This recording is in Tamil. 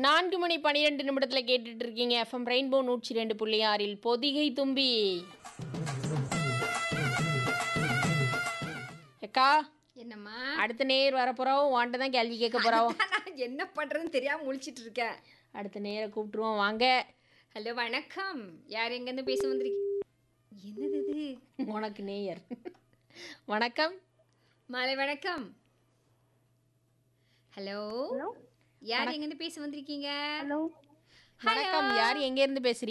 நான்கு மணி பன்னிரெண்டு நிமிடத்தில் கேட்டுட்டு இருக்கீங்க எஃப்எம் ரெயின்போ நூற்றி ரெண்டு புள்ளி ஆறில் பொதிகை தும்பி அக்கா என்னம்மா அடுத்த நேர் வரப்போறோம் உன்கிட்ட தான் கேள்வி கேட்க போறோம் நான் என்ன பண்றதுன்னு தெரியாம முழிச்சிட்டு இருக்கேன் அடுத்த நேரை கூப்பிட்டுருவோம் வாங்க ஹலோ வணக்கம் யார் எங்கேருந்து பேச வந்திருக்கீங்க என்னது இது உனக்கு நேயர் வணக்கம் மாலை வணக்கம் ஹலோ யார் எங்கேருந்து பேச வந்திருக்கீங்க ஹலோ வணக்கம் யார் எங்க இருந்து பேசுறீங்க